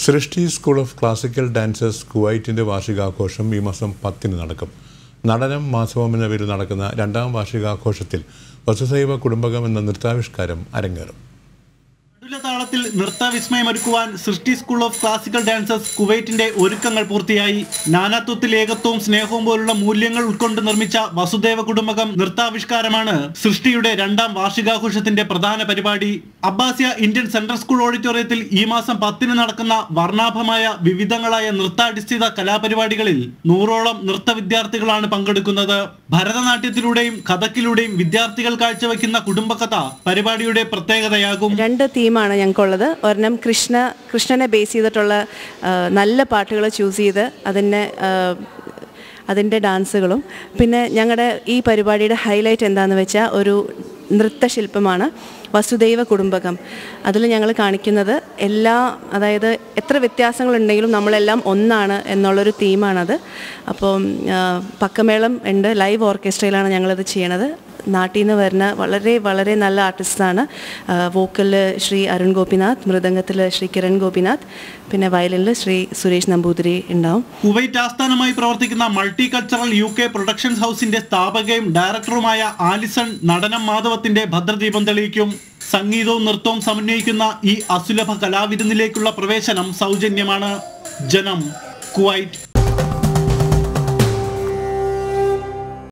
സൃഷ്ടി school of classical dancers കുവൈറ്റിൻ്റെ വാർഷികാഘോഷം ഈ മാസം പത്തിന് നടക്കും നടനം മാസവം എന്ന പേരിൽ നടക്കുന്ന രണ്ടാം വാർഷികാഘോഷത്തിൽ വസുസൈവ കുടുംബകം എന്ന നൃത്താവിഷ്കാരം അരങ്ങേറും അടുല താളത്തിൽ നൃത്തവിസ്മയം ഒരുക്കുവാൻ Srishti school of classical dancers കുവൈറ്റിന്റെ ഒരുക്കങ്ങൾ പൂർത്തിയായി നാനാത്വത്തിൽ ഏകത്വവും സ്നേഹവും പോലുള്ള മൂല്യങ്ങൾ ഉൾക്കൊണ്ട് നിർമ്മിച്ച വസുദേവ കുടുംബകം നൃത്താവിഷ്കാരമാണ് സൃഷ്ടിയുടെ രണ്ടാം വാർഷികാഘോഷത്തിന്റെ പ്രധാന പരിപാടി അബ്ബാസിയ ഇന്ത്യൻ സെൻട്രൽ സ്കൂൾ ഓഡിറ്റോറിയത്തിൽ ഈ മാസം പത്തിന് നടക്കുന്ന വർണ്ണാഭമായ വിവിധങ്ങളായ നൃത്താടിസ്ഥിത കലാപരിപാടികളിൽ നൂറോളം നൃത്ത വിദ്യാർത്ഥികളാണ് പങ്കെടുക്കുന്നത് ഭരതനാട്യത്തിലൂടെയും കഥക്കിലൂടെയും വിദ്യാർത്ഥികൾ കാഴ്ചവെക്കുന്ന കുടുംബകഥ പരിപാടിയുടെ പ്രത്യേകതയാകും രണ്ട് തീമാണ് ഞങ്ങൾക്കുള്ളത് ഒരെണ്ണം കൃഷ്ണ കൃഷ്ണനെ ബേസ് ചെയ്തിട്ടുള്ള ആ, നല്ല പാട്ടുകൾ ചൂസ് ചെയ്ത് അതിനെ ആ, അതിൻ്റെ ഡാൻസുകളും പിന്നെ ഞങ്ങളുടെ ഈ പരിപാടിയുടെ ഹൈലൈറ്റ് എന്താണെന്ന് വെച്ചാൽ ഒരു നൃത്തശില്പമാണ് വസുദൈവ കുടുംബകം അതിൽ ഞങ്ങൾ കാണിക്കുന്നത് എല്ലാ അതായത് എത്ര വ്യത്യാസങ്ങളുണ്ടെങ്കിലും നമ്മളെല്ലാം ഒന്നാണ് എന്നുള്ളൊരു തീമാണത് അപ്പം ആ, പക്കമേളം ഉണ്ട് ലൈവ് ഓർക്കസ്ട്രയിലാണ് ഞങ്ങളത് ചെയ്യണത് നാട്ടിൽ നിന്ന് വരുന്ന വളരെ വളരെ നല്ല ആർട്ടിസ്റ്റാണ് വോക്കലിൽ ശ്രീ അരുൺ ഗോപിനാഥ് മൃദംഗത്തിൽ ശ്രീ കിരൺ ഗോപിനാഥ് പിന്നെ വയലിനിൽ ശ്രീ സുരേഷ് നമ്പൂതിരി ഉണ്ടാവും കുവൈറ്റ് ആസ്ഥാനമായി പ്രവർത്തിക്കുന്ന multi cultural U K productions ഹൗസിന്റെ സ്ഥാപകയും ഡയറക്ടറുമായ ആലിസൺ നടനം മാധവത്തിന്റെ ഭദ്രദീപം തെളിയിക്കും സംഗീതവും നൃത്തവും സമന്വയിക്കുന്ന ഈ അസുലഭ കലാവിരുന്നിലേക്കുള്ള പ്രവേശനം സൗജന്യമാണ് ജനം കുവൈറ്റ്